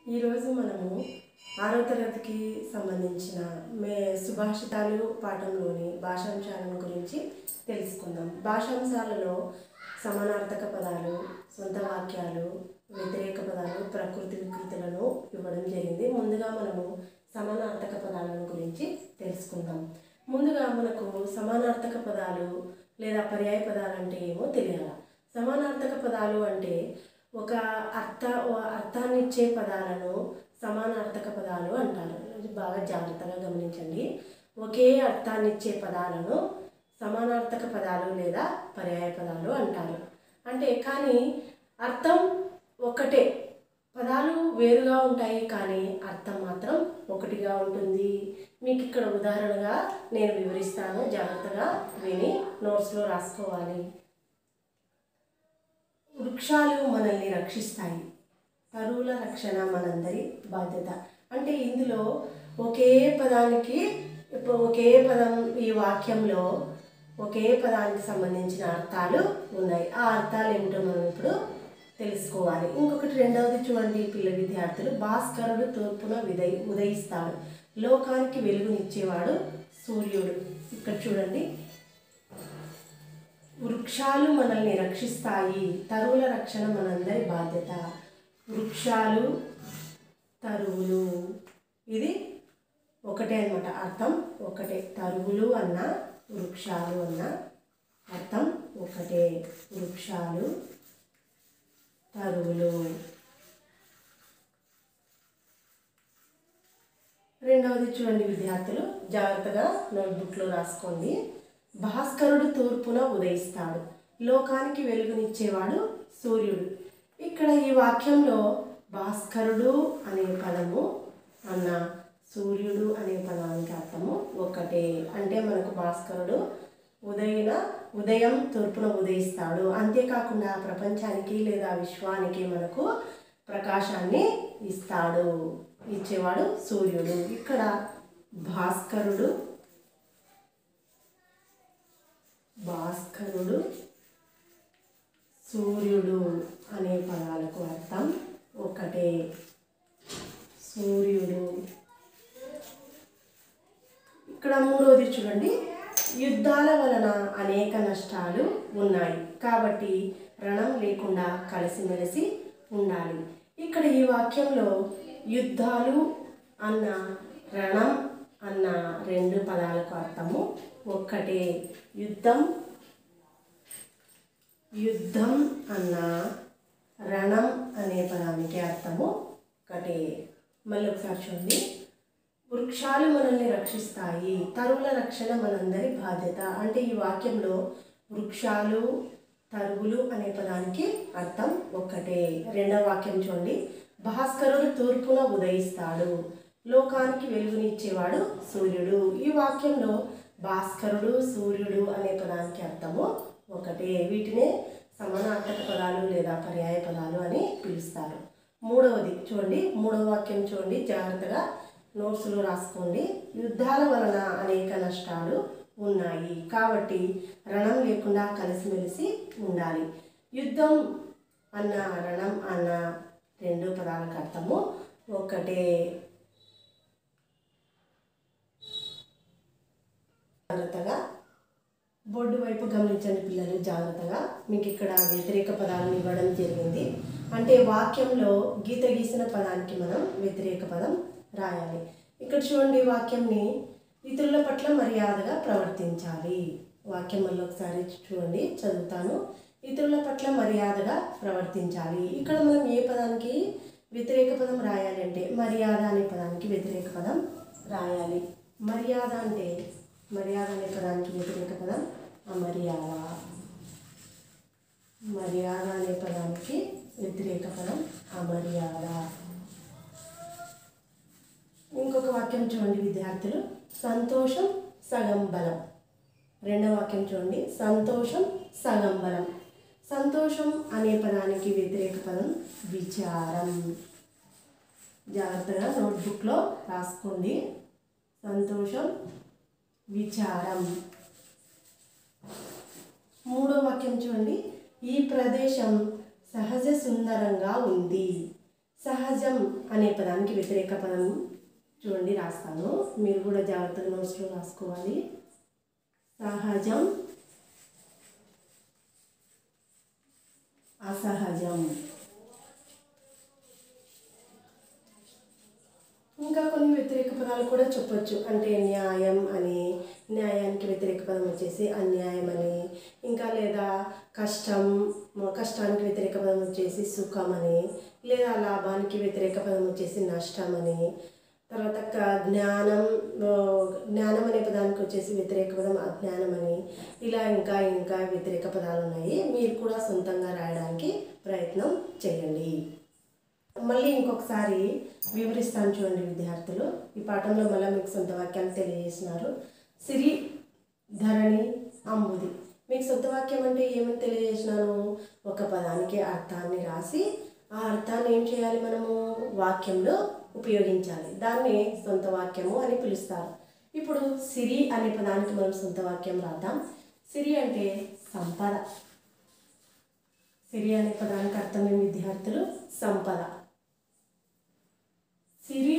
ఈరోజు మనము ఆరో తరగతికి సంబంధించిన మే సుభాషితాలు పాఠంలోని భాషాంశాలను గురించి తెలుసుకుందాం భాషాంశాలలో సమానార్థక పదాలు సొంత వాక్యాలు వ్యతిరేక పదాలు ప్రకృతి వికృతులను ఇవ్వడం జరిగింది ముందుగా మనము సమానార్థక పదాలను గురించి తెలుసుకుందాం ముందుగా మనకు సమానార్థక పదాలు లేదా పర్యాయ పదాలు అంటే ఏమో తెలియాలి సమానార్థక పదాలు అంటే ఒక అర్థ ఓ- అర్థాన్ని ఇచ్చే పదాలను సమానార్థక పదాలు అంటారు ఇది బాగా జాగ్రత్తగా గమనించండి ఒకే అర్థాన్ని ఇచ్చే పదాలను సమానార్థక పదాలు లేదా పర్యాయ పదాలు అంటారు అంటే కానీ అర్థం ఒకటే పదాలు వేరుగా ఉంటాయి కానీ అర్థం మాత్రం ఒకటిగా ఉంటుంది మీకు ఇక్కడ ఉదాహరణగా నేను వివరిస్తాను జాగ్రత్తగా విని నోట్స్లో రాసుకోవాలి వృక్షాలు మనల్ని రక్షిస్తాయి తరువుల రక్షణ మనందరి బాధ్యత అంటే ఇందులో ఒకే పదానికి ఇప్పుడు ఒకే పదం ఈ వాక్యంలో ఒకే పదానికి సంబంధించిన అర్థాలు ఉన్నాయి ఆ అర్థాలు ఏమిటో మనం ఇప్పుడు తెలుసుకోవాలి ఇంకొకటి రెండవది చూడండి పిల్ల విద్యార్థులు భాస్కరుడు తూర్పున విదయి ఉదయిస్తాడు లోకానికి వెలుగునిచ్చేవాడు సూర్యుడు ఇక్కడ చూడండి వృక్షాలు మనల్ని రక్షిస్తాయి తరువుల రక్షణ మనందరి బాధ్యత వృక్షాలు తరువులు ఇది ఒకటే అన్నమాట అర్థం ఒకటే తరువులు అన్న వృక్షాలు అన్న అర్థం ఒకటే వృక్షాలు తరువులు రెండవది చూడండి విద్యార్థులు జాగ్రత్తగా నోట్బుక్లో రాసుకోండి భాస్కరుడు తూర్పున ఉదయిస్తాడు లోకానికి వెలుగునిచ్చేవాడు సూర్యుడు ఇక్కడ ఈ వాక్యంలో భాస్కరుడు అనే పదము అన్న సూర్యుడు అనే పదానికి అర్థము ఒకటే అంటే మనకు భాస్కరుడు ఉదయన ఉదయం తూర్పున ఉదయిస్తాడు అంతేకాకుండా ప్రపంచానికి లేదా విశ్వానికి మనకు ప్రకాశాన్ని ఇస్తాడు ఇచ్చేవాడు సూర్యుడు ఇక్కడ భాస్కరుడు భాస్కరుడు సూర్యుడు అనే పదాలకు అర్థం ఒకటే సూర్యుడు ఇక్కడ మూడవది చూడండి యుద్ధాల వలన అనేక నష్టాలు ఉన్నాయి కాబట్టి రణం లేకుండా కలిసిమెలిసి ఉండాలి ఇక్కడ ఈ వాక్యంలో యుద్ధాలు అన్న రణం అన్న రెండు పదాలకు అర్థము ఒక్కటే యుద్ధం యుద్ధం అన్న రణం అనే పదానికి అర్థము ఒకటే మళ్ళీ ఒకసారి చూడండి వృక్షాలు మనల్ని రక్షిస్తాయి తరువుల రక్షణ మనందరి బాధ్యత అంటే ఈ వాక్యంలో వృక్షాలు తరువులు అనే పదానికి అర్థం ఒక్కటే రెండవ వాక్యం చూడండి భాస్కరుడు తూర్పున ఉదయిస్తాడు లోకానికి వెలుగునిచ్చేవాడు సూర్యుడు ఈ వాక్యంలో భాస్కరుడు సూర్యుడు అనే పదానికి అర్థము ఒకటే వీటినే సమానార్థక పదాలు లేదా పర్యాయ పదాలు అని పిలుస్తారు మూడవది చూడండి మూడవ వాక్యం చూడండి జాగ్రత్తగా నోట్స్లో రాసుకోండి యుద్ధాల వలన అనేక నష్టాలు ఉన్నాయి కాబట్టి రణం లేకుండా కలిసిమెలిసి ఉండాలి యుద్ధం అన్న రణం అన్న రెండు పదాలకు అర్థము ఒకటే జాగ్రత్తగా బోర్డు వైపు గమనించండి పిల్లలు జాగ్రత్తగా మీకు ఇక్కడ వ్యతిరేక పదాలను ఇవ్వడం జరిగింది అంటే వాక్యంలో గీత గీసిన పదానికి మనం వ్యతిరేక పదం రాయాలి ఇక్కడ చూడండి వాక్యంని ఇతరుల పట్ల మర్యాదగా ప్రవర్తించాలి వాక్యం మళ్ళీ ఒకసారి చూడండి చదువుతాను ఇతరుల పట్ల మర్యాదగా ప్రవర్తించాలి ఇక్కడ మనం ఏ పదానికి వ్యతిరేక పదం రాయాలి అంటే మర్యాద అనే పదానికి వ్యతిరేక పదం రాయాలి మర్యాద అంటే మర్యాద అనే పదానికి వ్యతిరేక పదం అమర్యాద మర్యాద అనే పదానికి వ్యతిరేక పదం అమర్యాద ఇంకొక వాక్యం చూడండి విద్యార్థులు సంతోషం సగం బలం రెండవ వాక్యం చూడండి సంతోషం సగం బలం సంతోషం అనే పదానికి వ్యతిరేక పదం విచారం జాగ్రత్తగా నోట్బుక్లో రాసుకోండి సంతోషం విచారం మూడో వాక్యం చూడండి ఈ ప్రదేశం సహజ సుందరంగా ఉంది సహజం అనే పదానికి వ్యతిరేక పదం చూడండి రాస్తాను మీరు కూడా జాగ్రత్తగా నోట్స్లో రాసుకోవాలి సహజం అసహజం ఇంకా కొన్ని వ్యతిరేక పదాలు కూడా చెప్పొచ్చు అంటే న్యాయం అని న్యాయానికి వ్యతిరేక పదం వచ్చేసి అన్యాయం అని ఇంకా లేదా కష్టం కష్టానికి వ్యతిరేక పదం వచ్చేసి సుఖం అని లేదా లాభానికి వ్యతిరేక పదం వచ్చేసి నష్టం అని తర్వాత క- జ్ఞానం ఆ, జ్ఞానం అనే పదానికి వచ్చేసి వ్యతిరేక పదం అజ్ఞానం అని ఇలా ఇంకా ఇంకా వ్యతిరేక పదాలు ఉన్నాయి మీరు కూడా సొంతంగా రాయడానికి ప్రయత్నం చేయండి మళ్ళీ ఇంకొకసారి వివరిస్తాను చూడండి విద్యార్థులు ఈ పాఠంలో మళ్ళీ మీకు సొంత వాక్యాలు తెలియజేసినారు సిరి ధరణి అంబుది మీకు సొంత వాక్యం అంటే ఏమని తెలియజేసినాను ఒక పదానికి అర్థాన్ని రాసి ఆ అర్థాన్ని ఏం చేయాలి మనము వాక్యంలో ఉపయోగించాలి దాన్ని సొంత వాక్యము అని పిలుస్తారు ఇప్పుడు సిరి అనే పదానికి మనం సొంత వాక్యం రాద్దాం సిరి అంటే సంపద సిరి అనే పదానికి అర్థం ఏం విద్యార్థులు సంపద సిరి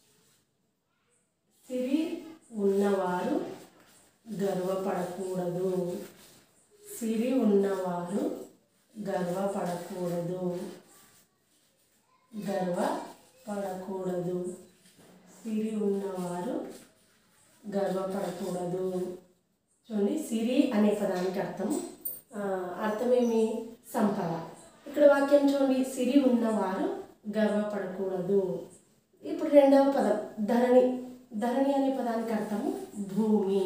సిరి ఉన్నవారు గర్వపడకూడదు సిరి ఉన్నవారు గర్వపడకూడదు గర్వపడకూడదు సిరి ఉన్నవారు గర్వపడకూడదు చూడండి సిరి అనే పదానికి అర్థం ఆ, అర్థమేమి సంపద ఇక్కడ వాక్యం చూడండి సిరి ఉన్నవారు గర్వపడకూడదు ఇప్పుడు రెండవ పదం ధరణి ధరణి అనే పదానికి అర్థము భూమి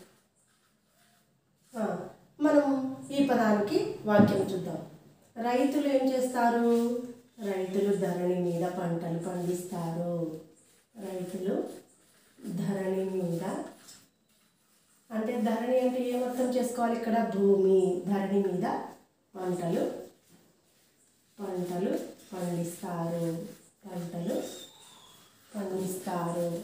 ఆ, మనం ఈ పదానికి వాక్యం చూద్దాం రైతులు ఏం చేస్తారు రైతులు ధరణి మీద పంటలు పండిస్తారు రైతులు ధరణి మీద అంటే ధరణి అంటే ఏం అర్థం చేసుకోవాలి ఇక్కడ భూమి ధరణి మీద పంటలు పంటలు పండిస్తారు పంటలు పండిస్తారు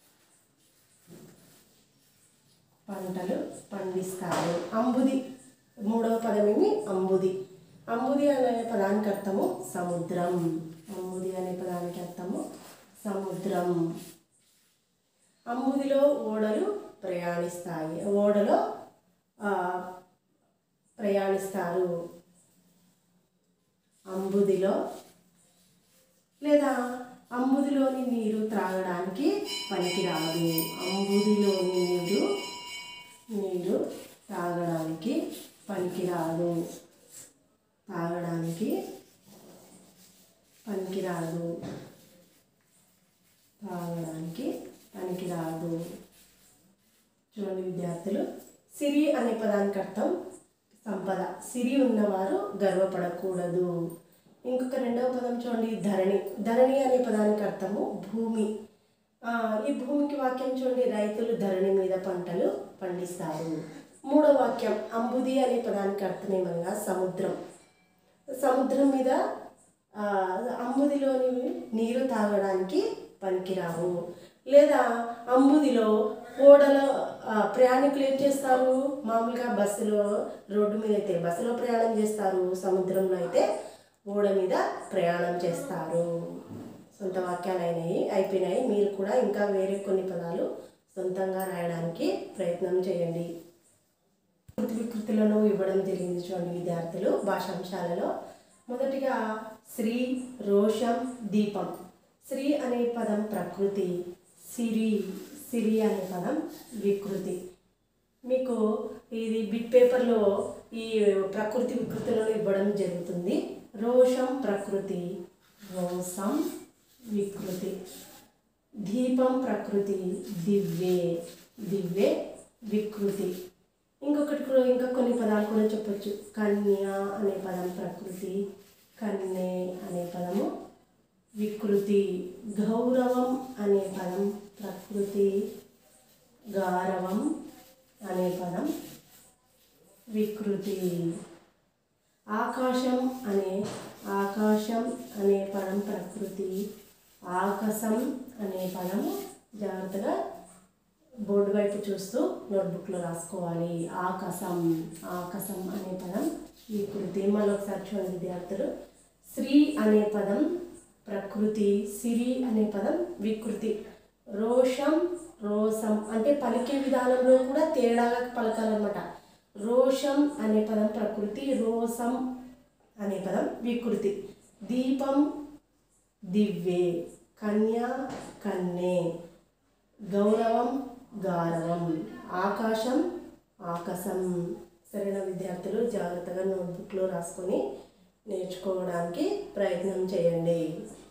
పంటలు పండిస్తారు అంబుది మూడవ పదమేమి అంబుది అంబుది అనే పదానికి అర్థము సముద్రం అంబుది అనే పదానికి అర్థము సముద్రం అంబుదిలో ఓడలు ప్రయాణిస్తాయి ఓడలో ఆ, ప్రయాణిస్తారు అంబుదిలో లేదా అంబుదిలోని నీరు త్రాగడానికి పనికిరాదు అంబుదిలోని నీరు నీరు తాగడానికి పనికిరాదు తాగడానికి పనికిరాదు తాగడానికి పనికిరాదు చూడండి విద్యార్థులు సిరి అనే పదానికి అర్థం సంపద సిరి ఉన్నవారు గర్వపడకూడదు ఇంకొక రెండవ పదం చూడండి ధరణి ధరణి అనే పదానికి అర్థము భూమి ఆ, ఈ భూమికి వాక్యం చూడండి రైతులు ధరణి మీద పంటలు పండిస్తారు మూడో వాక్యం అంబుది అనే పదానికి అర్థం ఏమనగా సముద్రం సముద్రం మీద ఆ, అంబుదిలోని నీరు తాగడానికి పనికిరావు లేదా అంబుదిలో ఓడలో ఆ, ప్రయాణికులు ఏం చేస్తారు మామూలుగా బస్సులో రోడ్డు మీద అయితే బస్సులో ప్రయాణం చేస్తారు సముద్రంలో అయితే ఓడ మీద ప్రయాణం చేస్తారు సొంత వాక్యాలు అయినాయి అయిపోయినాయి మీరు కూడా ఇంకా వేరే కొన్ని పదాలు సొంతంగా రాయడానికి ప్రయత్నం చేయండి కృతి వికృతులను ఇవ్వడం జరిగింది చూడండి విద్యార్థులు భాషాంశాలలో మొదటిగా శ్రీ రోషం దీపం శ్రీ అనే పదం ప్రకృతి సిరి సిరి అనే పదం వికృతి మీకు ఇది బిట్ పేపర్లో ఈ ప్రకృతి వికృతులను ఇవ్వడం జరుగుతుంది రోషం ప్రకృతి రోసం వికృతి దీపం ప్రకృతి దివ్యే దివ్యే వికృతి ఇంకొకటి కూడా ఇంకా కొన్ని పదాలు కూడా చెప్పొచ్చు కన్య అనే పదం ప్రకృతి కన్యే అనే పదము వికృతి గౌరవం అనే పదం ప్రకృతి గారవం అనే పదం వికృతి ఆకాశం అనే ఆకాశం అనే పదం ప్రకృతి ఆకాశం అనే పదము జాగ్రత్తగా బోర్డు వైపు చూస్తూ నోట్బుక్లో రాసుకోవాలి ఆకాశం ఆకాశం అనే పదం వికృతి మళ్ళీ ఒకసారి చూడండి విద్యార్థులు శ్రీ అనే పదం ప్రకృతి సిరి అనే పదం వికృతి రోషం రోసం అంటే పలికే విధానంలో కూడా తేడాగా పలకాలన్నమాట రోషం అనే పదం ప్రకృతి రోసం అనే పదం వికృతి దీపం దివ్వే కన్య కన్నే గౌరవం గారవం ఆకాశం ఆకాశం సరైన విద్యార్థులు జాగ్రత్తగా నోట్బుక్లో రాసుకొని నేర్చుకోవడానికి ప్రయత్నం చేయండి